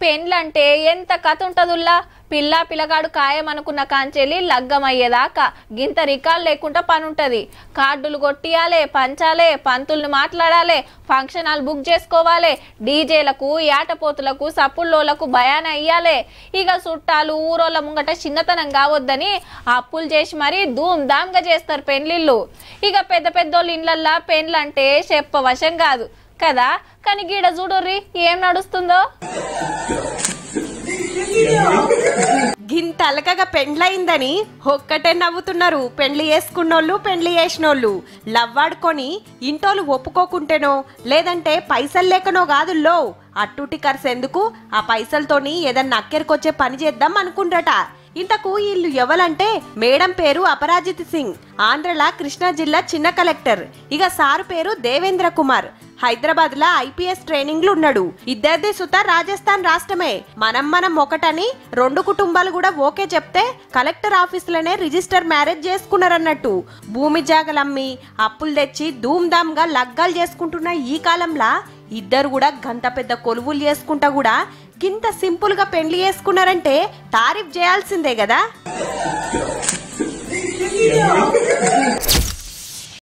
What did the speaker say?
పెండ్లంటే ఎంత కథ ఉంటదుల్లా పిల్ల పిల్లగాడు ఖాయమనుకున్న కాంచెలి లగ్గమయ్యేదాకా గింత రికార్డు లేకుండా పని ఉంటది కార్డులు కొట్టియాలే పంచాలే పంతుల్ని మాట్లాడాలే ఫంక్షన్ హాల్ బుక్ చేసుకోవాలి డీజేలకు యాటపోతులకు సప్పుల్లోలకు భయాన అయ్యాలే ఇక చుట్టాలు ఊరోళ్ళ ముంగట చిన్నతనం కావద్దని అప్పులు చేసి మరీ ధూమ్ ధామ్గా చేస్తారు పెండ్లిళ్ళు ఇక పెద్ద పెద్దోళ్ళ ఇండ్లల్లా పెండ్లంటే చెప్పవశం కాదు కదా కానీ గీడ చూడుర్రి ఏం నడుస్తుందో గింత అలకగా పెండ్లయిందని ఒక్కటే నవ్వుతున్నారు పెండ్లి చేసుకున్నోళ్ళు పెండ్లి చేసినోళ్ళు లవ్వాడుకొని ఇంటోళ్ళు ఒప్పుకోకుంటేనో లేదంటే పైసలు లేకనో కాదు లో అట్టుటి ఖర్చు ఎందుకు ఆ పైసలతోని ఏదన్నా అక్కెరికొచ్చే పని చేద్దాం అనుకుంటాట ఇంతకు వీళ్ళు ఎవలంటే మేడం పేరు అపరాజిత్ సింగ్ ఆంధ్రల కృష్ణా జిల్లా చిన్న కలెక్టర్ ఇక సారు పేరు దేవేంద్ర కుమార్ హైదరాబాద్ లా ఐపీఎస్ ట్రైనింగ్ లో ఉన్నాడు ఇద్దరిది సుత రాజస్థాన్ రాష్ట్రమే మనం మనం ఒకటని రెండు కుటుంబాలు కూడా ఓకే చెప్తే కలెక్టర్ ఆఫీసులోనే రిజిస్టర్ మ్యారేజ్ చేసుకున్నారన్నట్టు భూమి జాగలమ్మి అప్పులు తెచ్చి ధూమ్ ధామ్ గా లగ్గాలు చేసుకుంటున్న ఈ కాలంలా ఇద్దరు కూడా గంత పెద్ద కొలువులు చేసుకుంటా కూడా గింత సింపుల్ గా పెళ్లి చేసుకున్నారంటే తారీఫ్ చేయాల్సిందే కదా